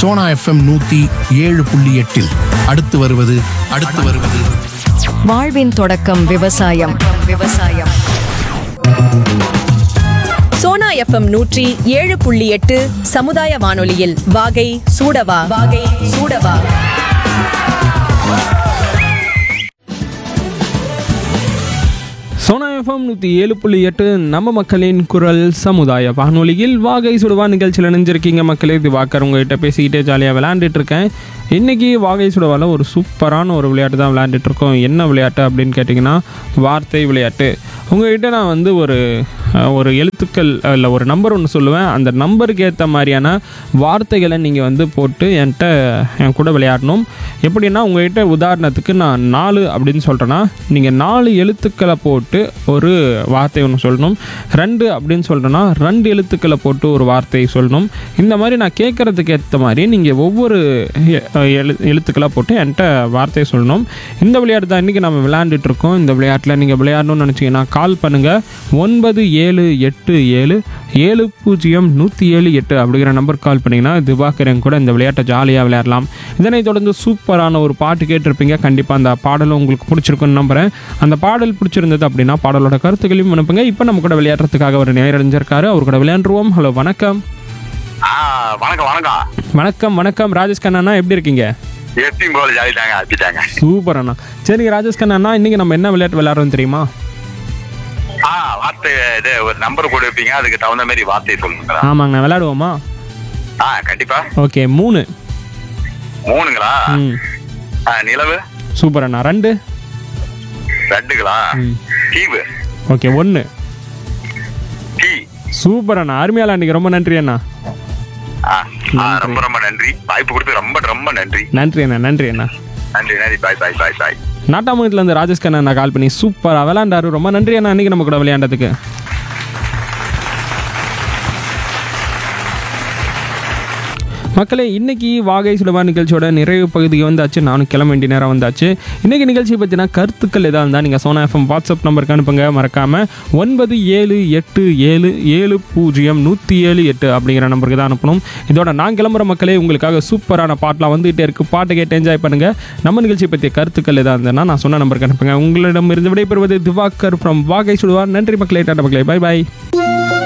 Sona FM நூத்தி ஏழு புள்ளி எட்டில் அடுத்து வருவது அடுத்து வருவது வாழ்வின் தொடக்கம் விவசாயம் விவசாயம் சோனா எஃப்எம் நூற்றி ஏழு புள்ளி எட்டு சமுதாய வானொலியில் வாகை சூடவா வாகை சூடவா சோனா எஃப்எம் நூற்றி ஏழு புள்ளி எட்டு நம்ம மக்களின் குரல் சமுதாய வானொலியில் வாகை சுடுவா நிகழ்ச்சியில் இணைஞ்சிருக்கீங்க மக்களே இது வாக்கர் உங்ககிட்ட பேசிக்கிட்டே ஜாலியாக விளையாண்டுட்டு இருக்கேன் இன்றைக்கி வாகை சுடுவால ஒரு சூப்பரான ஒரு விளையாட்டு தான் விளையாண்டுட்டு இருக்கோம் என்ன விளையாட்டு அப்படின்னு கேட்டிங்கன்னா வார்த்தை விளையாட்டு உங்ககிட்ட நான் வந்து ஒரு அஹ், ஒரு எழுத்துக்கள் இல்லை ஒரு நம்பர் ஒன்று சொல்லுவேன் அந்த நம்பருக்கு ஏற்ற மாதிரியான வார்த்தைகளை நீங்கள் வந்து போட்டு என்கிட்ட என் கூட விளையாடணும் எப்படின்னா உங்ககிட்ட உதாரணத்துக்கு நான் நாலு அப்படின்னு சொல்கிறேன்னா நீங்கள் நாலு எழுத்துக்களை போட்டு ஒரு வார்த்தை ஒன்று சொல்லணும் ரெண்டு அப்படின்னு சொல்கிறேன்னா ரெண்டு எழுத்துக்களை போட்டு ஒரு வார்த்தையை சொல்லணும் இந்த மாதிரி நான் கேட்குறதுக்கு ஏற்ற மாதிரி நீங்கள் ஒவ்வொரு எ- எழு எழுத்துக்களாக போட்டு என்கிட்ட வார்த்தையை சொல்லணும் இந்த விளையாட்டு தான் இன்றைக்கி நம்ம விளையாண்டுட்டு இருக்கோம் இந்த விளையாட்டில் நீங்கள் விளையாடணும்னு நினச்சிங்கன்னா கால் பண்ணுங்கள் ஒன்பது ஏழு எட்டு ஏழு ஏழு பூஜ்ஜியம் நூற்றி ஏழு எட்டு அப்படிங்கிற நம்பர் கால் பண்ணிங்கன்னா திவாகரன் கூட இந்த விளையாட்டை ஜாலியாக விளையாடலாம் இதனைத் தொடர்ந்து சூப்பரான ஒரு பாட்டு கேட்டிருப்பீங்க கண்டிப்பாக அந்த பாடலும் உங்களுக்கு பிடிச்சிருக்குன்னு நம்புகிறேன் அந்த பாடல் பிடிச்சிருந்தது அப்படின்னா பாடலோட கருத்துக்களையும் அனுப்புங்க இப்போ நம்ம கூட விளையாடுறதுக்காக ஒரு நேரறிஞ்சிருக்காரு அவர் கூட விளையாண்டுருவோம் ஹலோ வணக்கம் ஆ வணக்கம் வணக்கம் வணக்கம் வணக்கம் ராஜேஷ் கண்ணா எப்படி இருக்கீங்க எப்பயும் போல ஜாலி தாங்க அடிச்சிட்டாங்க சூப்பர் அண்ணா சரிங்க ராஜேஷ் கண்ணா இன்னைக்கு நம்ம என்ன விளையாட்டு விளையாடுறோம் தெரியுமா ஆ வார்த்தை இது ஒரு நம்பர் கொடுப்பீங்க அதுக்கு தகுந்த மாதிரி வார்த்தையை சொல்லுங்களா ஆமாங்கண்ணா விளையாடுவோமா ஆ கண்டிப்பா ஓகே மூணு மூணுங்களா ம் ஆ, நிலவு சூப்பர் அண்ணா ரெண்டு ரெண்டுங்களா ம். தீவு ஓகே ஒன்று டீ சூப்பர் அண்ணா அருமையால அன்னைக்கு ரொம்ப நன்றி அண்ணா ஆ ஆ, ரொம்ப ரொம்ப நன்றி வாய்ப்பு கொடுத்து ரொம்ப ரொம்ப நன்றி நன்றி அண்ணா நன்றி அண்ணா நன்றி நன்றி பாய் பாய் பாய் பாய் நாட்டாமங்கலத்துலேருந்து ராஜேஷ் கண்ணா அண்ணா கால் பண்ணி சூப்பராக விளையாண்டாரு ரொம்ப நன்றி அண்ணா அன்னைக்கு நம்ம கூட விளையாண்டதுக்கு மக்களே இன்னைக்கு வாகை சுடவா நிகழ்ச்சியோட நிறைவு பகுதிக்கு வந்தாச்சு நானும் கிளம்ப வேண்டிய நேரம் வந்தாச்சு இன்னைக்கு நிகழ்ச்சி பற்றின கருத்துக்கள் எதாக இருந்தால் நீங்கள் சோனா எஃப்எம் வாட்ஸ்அப் நம்பருக்கு அனுப்புங்க மறக்காமல் ஒன்பது ஏழு எட்டு ஏழு ஏழு பூஜ்ஜியம் நூற்றி ஏழு எட்டு அப்படிங்கிற நம்பருக்கு தான் அனுப்பணும் இதோட நான் கிளம்புற மக்களே உங்களுக்காக சூப்பரான பாட்டெலாம் வந்துகிட்டே இருக்குது பாட்டை கேட்டு என்ஜாய் பண்ணுங்கள் நம்ம நிகழ்ச்சி பற்றிய கருத்துக்கள் எதாக இருந்ததுன்னா நான் சொன்ன நம்பருக்கு அனுப்புங்க உங்களிடம் இருந்து விடைபெறுவது திவாகர் ஃப்ரம் வாகை சுடுவார் நன்றி மக்களே டாடா மக்களே பை பை